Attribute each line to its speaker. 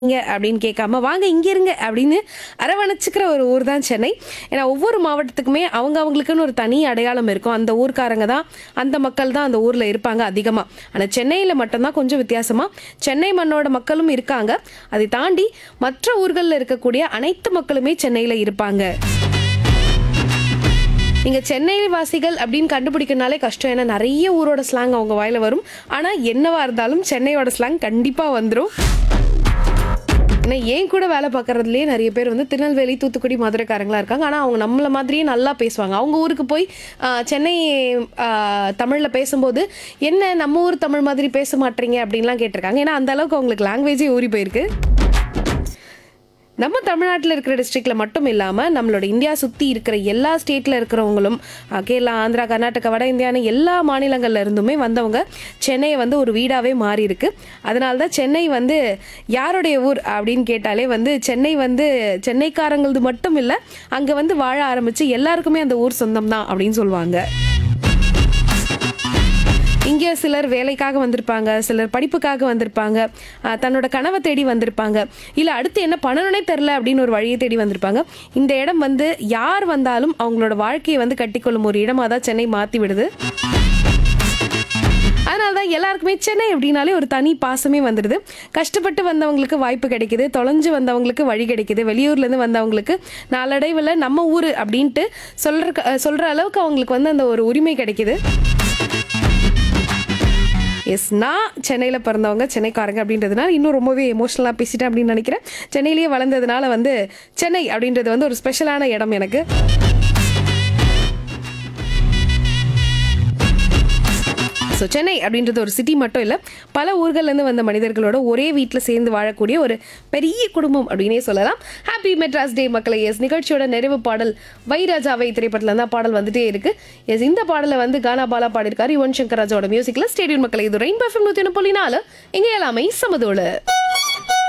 Speaker 1: இங்க அப்படின்னு கேட்காம வாங்க இங்க இருங்க அப்படின்னு அரவணைச்சுக்கிற ஒரு ஊர் தான் சென்னை ஏன்னா ஒவ்வொரு மாவட்டத்துக்குமே அவங்க அவங்களுக்குன்னு ஒரு தனி அடையாளம் இருக்கும் அந்த ஊர்க்காரங்க தான் அந்த மக்கள் தான் அந்த ஊர்ல இருப்பாங்க அதிகமா ஆனா சென்னையில மட்டும்தான் கொஞ்சம் வித்தியாசமா சென்னை மண்ணோட மக்களும் இருக்காங்க அதை தாண்டி மற்ற ஊர்களில் இருக்கக்கூடிய அனைத்து மக்களுமே சென்னையில இருப்பாங்க நீங்க சென்னை வாசிகள் அப்படின்னு கண்டுபிடிக்கனாலே கஷ்டம் ஏன்னா நிறைய ஊரோட ஸ்லாங் அவங்க வாயில வரும் ஆனா என்னவா இருந்தாலும் சென்னையோட ஸ்லாங் கண்டிப்பா வந்துரும் ஏன்னா ஏன் கூட வேலை பார்க்கறதுலேயே நிறைய பேர் வந்து திருநெல்வேலி தூத்துக்குடி மதுரைக்காரங்களா இருக்காங்க ஆனால் அவங்க நம்மள மாதிரியே நல்லா பேசுவாங்க அவங்க ஊருக்கு போய் ஆஹ், சென்னை தமிழில் பேசும்போது என்ன நம்ம ஊர் தமிழ் மாதிரி பேச மாட்டீங்க அப்படின்லாம் கேட்டிருக்காங்க ஏன்னா அந்த அளவுக்கு அவங்களுக்கு லாங்குவேஜே ஊறி போயிருக்கு நம்ம தமிழ்நாட்டில் இருக்கிற டிஸ்ட்ரிக்ட்ல மட்டும் இல்லாமல் நம்மளோட இந்தியா சுற்றி இருக்கிற எல்லா ஸ்டேட்டில் இருக்கிறவங்களும் அஹ், கேரளா ஆந்திரா கர்நாடகா வட இந்தியான்னு எல்லா மாநிலங்கள்ல இருந்துமே வந்தவங்க சென்னையை வந்து ஒரு வீடாகவே மாறி இருக்கு அதனால தான் சென்னை வந்து யாருடைய ஊர் அப்படின்னு கேட்டாலே வந்து சென்னை வந்து சென்னைக்காரங்களது மட்டும் இல்லை அங்கே வந்து வாழ ஆரம்பித்து எல்லாருக்குமே அந்த ஊர் சொந்தம் தான் அப்படின்னு சொல்லுவாங்க இங்கே சிலர் வேலைக்காக வந்திருப்பாங்க சிலர் படிப்புக்காக வந்திருப்பாங்க ஆஹ் தன்னோட கனவை தேடி வந்திருப்பாங்க இல்லை அடுத்து என்ன பண்ணணும்னே தெரில அப்படின்னு ஒரு வழியை தேடி வந்திருப்பாங்க இந்த இடம் வந்து யார் வந்தாலும் அவங்களோட வாழ்க்கையை வந்து கட்டிக்கொள்ளும் ஒரு இடமா தான் சென்னை மாற்றி விடுது அதனால தான் எல்லாருக்குமே சென்னை அப்படின்னாலே ஒரு தனி பாசமே வந்துடுது கஷ்டப்பட்டு வந்தவங்களுக்கு வாய்ப்பு கிடைக்குது தொலைஞ்சு வந்தவங்களுக்கு வழி கிடைக்குது வெளியூர்லேருந்து வந்தவங்களுக்கு நாளடைவில் நம்ம ஊர் அப்படின்ட்டு சொல்கிற சொல்கிற அளவுக்கு அவங்களுக்கு வந்து அந்த ஒரு உரிமை கிடைக்குது எஸ் நான் சென்னையில் பிறந்தவங்க சென்னைக்காரங்க அப்படின்றதுனால இன்னும் ரொம்பவே எமோஷனலாக பேசிட்டேன் அப்படின்னு நினைக்கிறேன் சென்னையிலேயே வளர்ந்ததுனால வந்து சென்னை அப்படின்றது வந்து ஒரு ஸ்பெஷலான இடம் எனக்கு ஸோ சென்னை அப்படின்றது ஒரு சிட்டி மட்டும் இல்லை பல ஊர்கள்லேருந்து வந்த மனிதர்களோட ஒரே வீட்டில் சேர்ந்து வாழக்கூடிய ஒரு பெரிய குடும்பம் அப்படின்னே சொல்லலாம் ஹாப்பி மெட்ராஸ் டே மக்களை எஸ் நிகழ்ச்சியோட நிறைவு பாடல் வைராஜாவை திரைப்படத்தில் தான் பாடல் வந்துட்டே இருக்கு எஸ் இந்த பாடலை வந்து கானா பாலா பாடியிருக்காரு யுவன் சங்கர் ராஜாவோட மியூசிக்கில் ஸ்டேடியம் மக்களை இது ரெயின் பர்ஃபெக்ட் நூற்றி ஒன்று புள்ளி நாலு இங்கே எல்லாமே சமதோடு